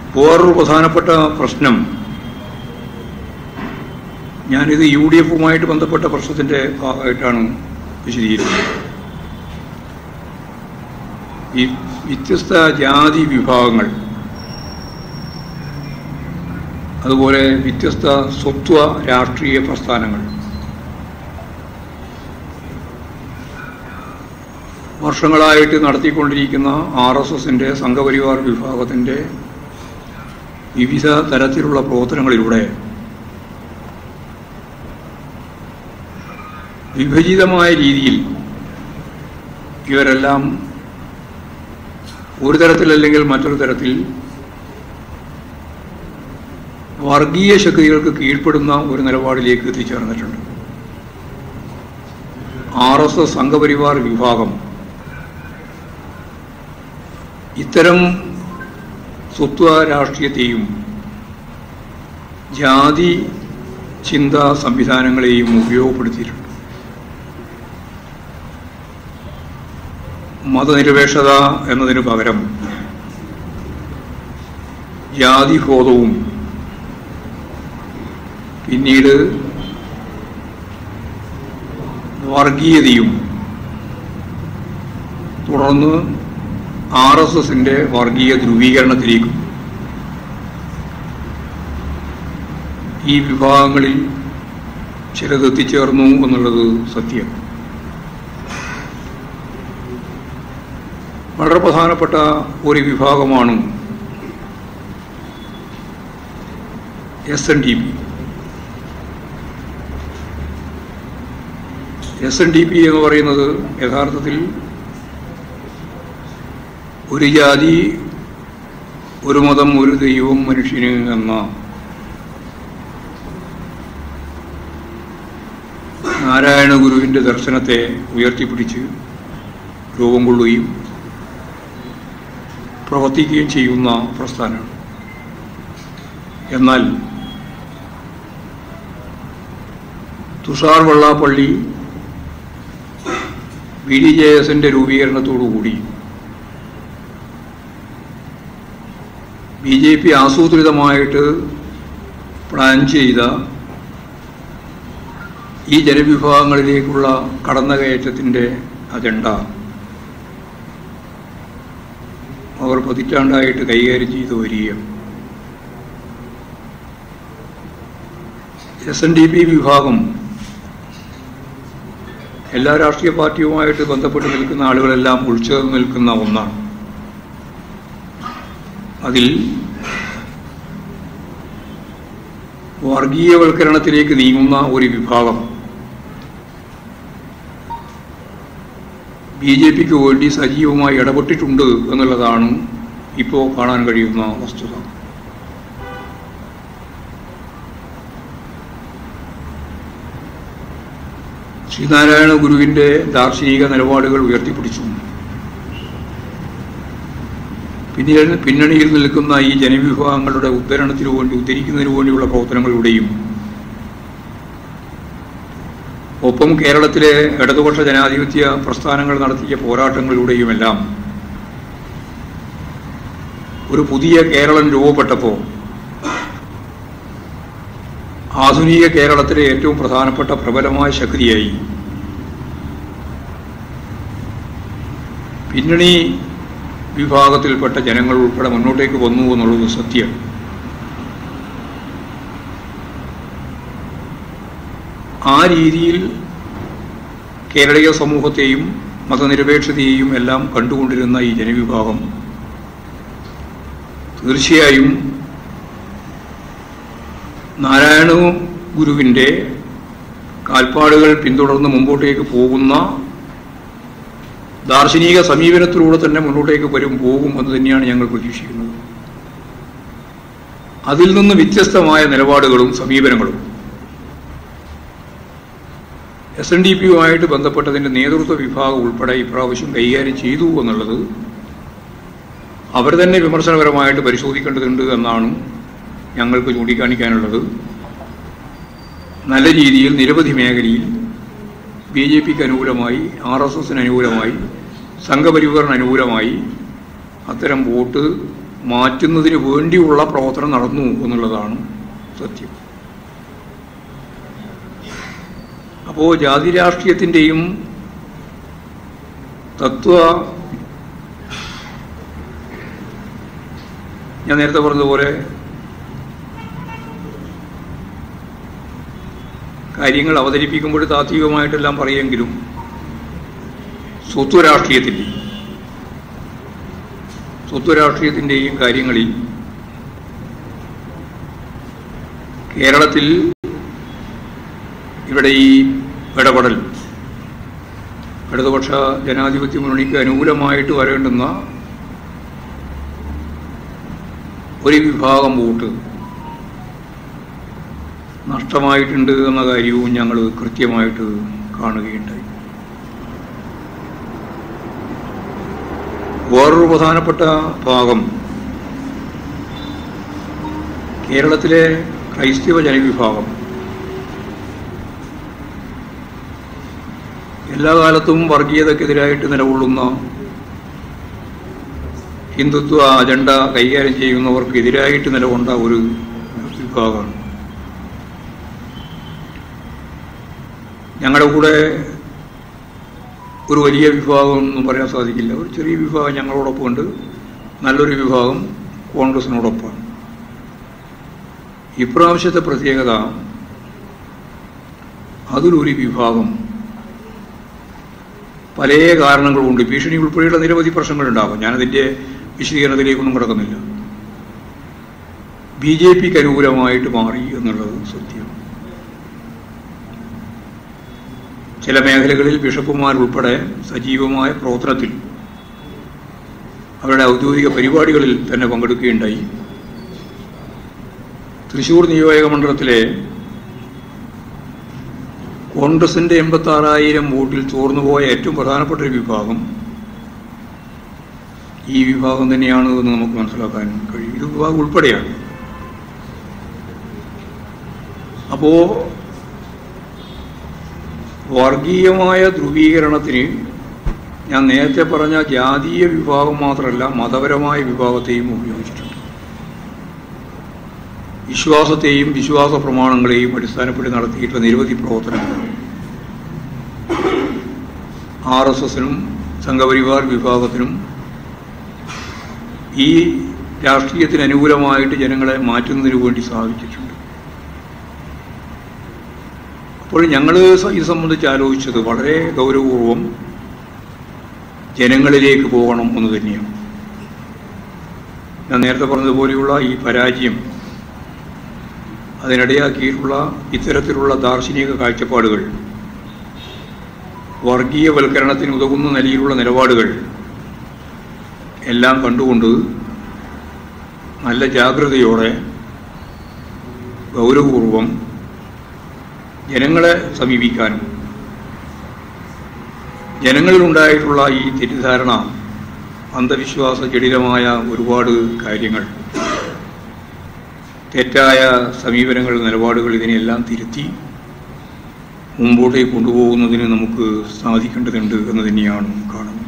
വേറൊരു പ്രധാനപ്പെട്ട പ്രശ്നം ഞാനിത് യു ഡി എഫുമായിട്ട് ബന്ധപ്പെട്ട പ്രശ്നത്തിൻ്റെ ഭാഗമായിട്ടാണ് വിശദീകരിക്കുന്നത് ഈ വ്യത്യസ്ത ജാതി വിഭാഗങ്ങൾ അതുപോലെ വ്യത്യസ്ത സ്വത്വ രാഷ്ട്രീയ പ്രസ്ഥാനങ്ങൾ വർഷങ്ങളായിട്ട് നടത്തിക്കൊണ്ടിരിക്കുന്ന ആർ എസ് എസിൻ്റെ സംഘപരിവാർ വിഭാഗത്തിൻ്റെ വിവിധ തരത്തിലുള്ള പ്രവർത്തനങ്ങളിലൂടെ വിഭജിതമായ രീതിയിൽ ഇവരെല്ലാം ഒരു തരത്തിലല്ലെങ്കിൽ മറ്റൊരു തരത്തിൽ വർഗീയ ശക്തികൾക്ക് കീഴ്പ്പെടുന്ന ഒരു നിലപാടിലേക്ക് എത്തിച്ചേർന്നിട്ടുണ്ട് ആർ എസ് എസ് സംഘപരിവാർ വിഭാഗം ഇത്തരം സ്വത്വ രാഷ്ട്രീയത്തെയും ജാതി ചിന്താ സംവിധാനങ്ങളെയും ഉപയോഗപ്പെടുത്തിയിട്ടുണ്ട് മതനിരപേക്ഷത എന്നതിന് പകരം ജാതിബോധവും പിന്നീട് വർഗീയതയും തുടർന്ന് ആർ എസ് എസിന്റെ വർഗീയ ധ്രുവീകരണത്തിലേക്കും ഈ വിഭാഗങ്ങളിൽ ചിലത് എത്തിച്ചേർന്നു എന്നുള്ളത് സത്യം വളരെ പ്രധാനപ്പെട്ട ഒരു വിഭാഗമാണ് S N D P S N D P എന്ന് പറയുന്നത് യഥാർത്ഥത്തിൽ ഒരു ജാതി ഒരു മതം ഒരു ദൈവം മനുഷ്യന് എന്ന നാരായണ ഗുരുവിൻ്റെ ദർശനത്തെ ഉയർത്തിപ്പിടിച്ച് രൂപം കൊള്ളുകയും പ്രവർത്തിക്കുകയും ചെയ്യുന്ന പ്രസ്ഥാനമാണ് എന്നാൽ Tushar Vellappally B D J എസിൻ്റെ രൂപീകരണത്തോടുകൂടി ബി ജെ പി ആസൂത്രിതമായിട്ട് പ്ലാൻ ചെയ്ത ഈ ജനവിഭാഗങ്ങളിലേക്കുള്ള കടന്നുകയറ്റത്തിൻ്റെ അജണ്ട അവർ പതിറ്റാണ്ടായിട്ട് കൈകാര്യം ചെയ്തു വരികയാണ് എസ് എൻ ഡി പി വിഭാഗം എല്ലാ രാഷ്ട്രീയ പാർട്ടിയുമായിട്ട് ബന്ധപ്പെട്ട് നിൽക്കുന്ന ആളുകളെല്ലാം ഉൾച്ചേർന്ന് നിൽക്കുന്ന ഒന്നാണ് അതിൽ വർഗീയവൽക്കരണത്തിലേക്ക് നീങ്ങുന്ന ഒരു വിഭാഗം ബി ജെ പിക്ക് വേണ്ടി സജീവമായി ഇടപെട്ടിട്ടുണ്ട് എന്നുള്ളതാണ് ഇപ്പോൾ കാണാൻ കഴിയുന്ന വസ്തുത ശ്രീനാരായണ ഗുരുവിൻ്റെ ദാർശനിക നിലപാടുകൾ ഉയർത്തിപ്പിടിച്ചു പിന്നീട് പിന്നണിയിൽ നിൽക്കുന്ന ഈ ജനവിഭാഗങ്ങളുടെ ഉദ്ധരണത്തിനു വേണ്ടി ഉദ്ധരിക്കുന്നതിനു വേണ്ടിയുള്ള പ്രവർത്തനങ്ങളിലൂടെയും ഒപ്പം കേരളത്തിലെ ഇടതുപക്ഷ ജനാധിപത്യ പ്രസ്ഥാനങ്ങൾ നടത്തിയ പോരാട്ടങ്ങളിലൂടെയുമെല്ലാം ഒരു പുതിയ കേരളം രൂപപ്പെട്ടപ്പോൾ ആധുനിക കേരളത്തിലെ ഏറ്റവും പ്രധാനപ്പെട്ട പ്രബലമായ ശക്തിയായി പിന്നണി വിഭാഗത്തിൽപ്പെട്ട ജനങ്ങൾ ഉൾപ്പെടെ മുന്നോട്ടേക്ക് വന്നു എന്നുള്ളത് സത്യം ആ രീതിയിൽ കേരളീയ സമൂഹത്തെയും മതനിരപേക്ഷതയെയും എല്ലാം കണ്ടുകൊണ്ടിരുന്ന ഈ ജനവിഭാഗം തീർച്ചയായും നാരായണ ഗുരുവിൻ്റെ കാൽപ്പാടുകൾ പിന്തുടർന്ന് മുമ്പോട്ടേക്ക് പോകുന്ന ദാർശനിക സമീപനത്തിലൂടെ തന്നെ മുന്നോട്ടേക്ക് വരും പോകും എന്ന് തന്നെയാണ് ഞങ്ങൾ പ്രതീക്ഷിക്കുന്നത് അതിൽ നിന്ന് വ്യത്യസ്തമായ നിലപാടുകളും സമീപനങ്ങളും എസ് എൻ ഡി പിയുമായിട്ട് ബന്ധപ്പെട്ടതിൻ്റെ നേതൃത്വ വിഭാഗം ഉൾപ്പെടെ ഇപ്രാവശ്യം കൈകാര്യം ചെയ്തു എന്നുള്ളത് അവർ തന്നെ വിമർശനപരമായിട്ട് പരിശോധിക്കേണ്ടതുണ്ട് എന്നാണ് ഞങ്ങൾക്ക് ചൂണ്ടിക്കാണിക്കാനുള്ളത് നല്ല രീതിയിൽ നിരവധി മേഖലയിൽ ബി ജെ പിക്ക് അനുകൂലമായി ആർ എസ് എസിന് അനുകൂലമായി സംഘപരിവാറിന് അനുകൂലമായി അത്തരം വോട്ട് മാറ്റുന്നതിന് വേണ്ടിയുള്ള പ്രവർത്തനം നടന്നു എന്നുള്ളതാണ് സത്യം അപ്പോൾ ജാതി രാഷ്ട്രീയത്തിൻ്റെയും തത്വ ഞാൻ നേരത്തെ പറഞ്ഞതുപോലെ കാര്യങ്ങൾ അവതരിപ്പിക്കുമ്പോൾ താത്വികമായിട്ടെല്ലാം പറയുമെങ്കിലും സ്വത്വ രാഷ്ട്രീയത്തിൻ്റെ സ്വത്വ രാഷ്ട്രീയത്തിൻ്റെയും കാര്യങ്ങളിൽ കേരളത്തിൽ ഇവിടെ ഈ ഇടപെടൽ ഇടതുപക്ഷ ജനാധിപത്യ മുന്നണിക്ക് അനുകൂലമായിട്ട് വരേണ്ടുന്ന ഒരു വിഭാഗം വോട്ട് നഷ്ടമായിട്ടുണ്ട് എന്ന കാര്യവും ഞങ്ങൾ കൃത്യമായിട്ട് കാണുകയുണ്ടായി വേറൊരു പ്രധാനപ്പെട്ട ഭാഗം കേരളത്തിലെ ക്രൈസ്തവ ജനവിഭാഗം എല്ലാ കാലത്തും വർഗീയതക്കെതിരായിട്ട് നിലകൊള്ളുന്ന ഹിന്ദുത്വ അജണ്ട കൈകാര്യം ചെയ്യുന്നവർക്ക് എതിരായിട്ട് നിലകൊണ്ട ഒരു വിഭാഗമാണ് ഞങ്ങളുടെ കൂടെ ഒരു വലിയ വിഭാഗം ഒന്നും പറയാൻ സാധിക്കില്ല ഒരു ചെറിയ വിഭാഗം ഞങ്ങളോടൊപ്പം ഉണ്ട് നല്ലൊരു വിഭാഗം കോൺഗ്രസിനോടൊപ്പമാണ് ഇപ്രാവശ്യത്തെ പ്രത്യേകത അതിലൊരു വിഭാഗം പല കാരണങ്ങളുമുണ്ട് ഭീഷണി ഉൾപ്പെടെയുള്ള നിരവധി പ്രശ്നങ്ങളുണ്ടാകും ഞാനതിൻ്റെ വിശദീകരണത്തിലേക്കൊന്നും കിടക്കുന്നില്ല ബി ജെ പിക്ക് അനുകൂലമായിട്ട് മാറി എന്നുള്ളത് സത്യം ചില മേഖലകളിൽ ബിഷപ്പുമാരുൾപ്പെടെ സജീവമായ പ്രവർത്തനത്തിൽ അവരുടെ ഔദ്യോഗിക പരിപാടികളിൽ തന്നെ പങ്കെടുക്കുകയുണ്ടായി തൃശൂർ നിയോജക മണ്ഡലത്തിലെ കോൺഗ്രസിന്റെ എൺപത്തി ആറായിരം വോട്ടിൽ ചോർന്നുപോയ ഏറ്റവും പ്രധാനപ്പെട്ട ഒരു വിഭാഗം ഈ വിഭാഗം തന്നെയാണ് എന്ന് നമുക്ക് മനസ്സിലാക്കാൻ കഴിയും ഇത് വിഭാഗം ഉൾപ്പെടെയാണ് അപ്പോ വർഗീയമായ ധ്രുവീകരണത്തിന് ഞാൻ നേരത്തെ പറഞ്ഞ ജാതീയ വിഭാഗം മാത്രമല്ല മതപരമായ വിഭാഗത്തെയും ഉപയോഗിച്ചിട്ടുണ്ട് വിശ്വാസത്തെയും വിശ്വാസ പ്രമാണങ്ങളെയും അടിസ്ഥാനപ്പെടുത്തി നടത്തിയിട്ടുള്ള നിരവധി പ്രവർത്തനങ്ങൾ ആർ എസ് എസിനും സംഘപരിവാർ വിഭാഗത്തിനും ഈ രാഷ്ട്രീയത്തിന് അനുകൂലമായിട്ട് ജനങ്ങളെ മാറ്റുന്നതിന് വേണ്ടി സാധിച്ചിട്ടുണ്ട് അപ്പോൾ ഞങ്ങൾ ഇത് സംബന്ധിച്ച് ആലോചിച്ചത് വളരെ ഗൗരവപൂർവം ജനങ്ങളിലേക്ക് പോകണം എന്ന് തന്നെയാണ് ഞാൻ നേരത്തെ പറഞ്ഞതുപോലെയുള്ള ഈ പരാജയം അതിനിടയാക്കിയിട്ടുള്ള ഇത്തരത്തിലുള്ള ദാർശനിക കാഴ്ചപ്പാടുകൾ വർഗീയവൽക്കരണത്തിന് ഉതകുന്ന നിലയിലുള്ള നിലപാടുകൾ എല്ലാം കണ്ടുകൊണ്ട് നല്ല ജാഗ്രതയോടെ ഗൗരവപൂർവം ജനങ്ങളെ സമീപിക്കാനും ജനങ്ങളിലുണ്ടായിട്ടുള്ള ഈ തെറ്റിദ്ധാരണ അന്ധവിശ്വാസ ജടിലമായ ഒരുപാട് കാര്യങ്ങൾ തെറ്റായ സമീപനങ്ങൾ നിലപാടുകൾ ഇതിനെല്ലാം തിരുത്തി മുമ്പോട്ടേക്ക് കൊണ്ടുപോകുന്നതിന് നമുക്ക് സാധിക്കേണ്ടതുണ്ട് എന്ന് തന്നെയാണ് കാണുന്നത്